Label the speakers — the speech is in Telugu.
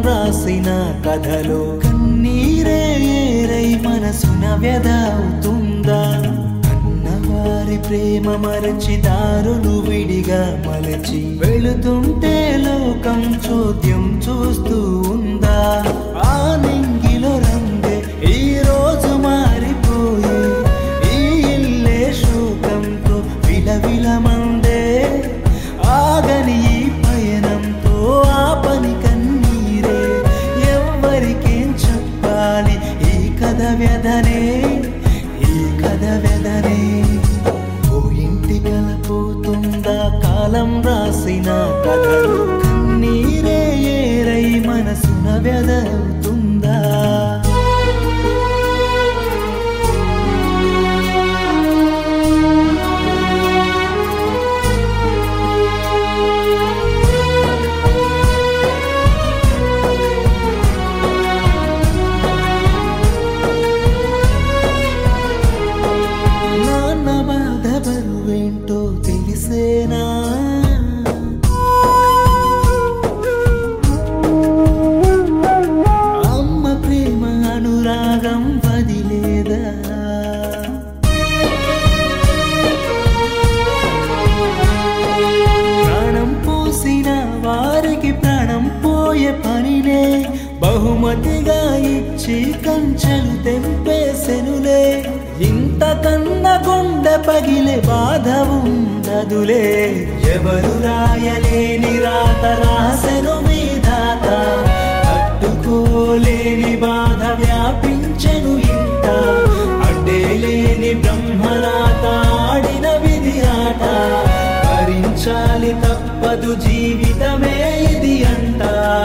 Speaker 1: రాసిన కథలో కన్నీరే ఏరై మనసున వ్యధ అవుతుందా అన్నవారి ప్రేమ మరచి దారులు విడిగా మలచి వెళుతుంటే లోకం చోద్యం చూస్తూ ఉందా ఆ నింగిలో రంగే ఈ రోజు మారిపోయి ఈ ఇల్లే శోకంతో విలవిలమందే ఆగని ఈ పయనంతో ఆ పని కన్నీరే ఎవ్వరికేం చెప్పాలి ఈ కథ వ్యధనే ఈ కథ వ్యధనే ఓ ఇంటి కలపోతుందా కాలం రాసిన కథలు కన్నీరే ఏరై మనసున వ్యధ అవుతుందా నాన్న బాధ బరువేంటో తెలిసేనా అమ్మ ప్రేమ అనురాగం వదిలేదా ప్రాణం పోసిన వారికి ప్రాణం పోయే పనినే బహుమతిగా ఇచ్చి కంచెలు తెంపేసెనులే ఇంత కన్న గుండె పగిలే బాధ ఉండదులే ఎవరు రాయలేని రాత రాసెను మీ దాత తట్టుకోలేని బాధ వ్యాపించెను ఇంత అడ్డే లేని బ్రహ్మరాత ఆడిన విధి ఆట భరించాలి తప్పదు జీవితమే ఇది అంట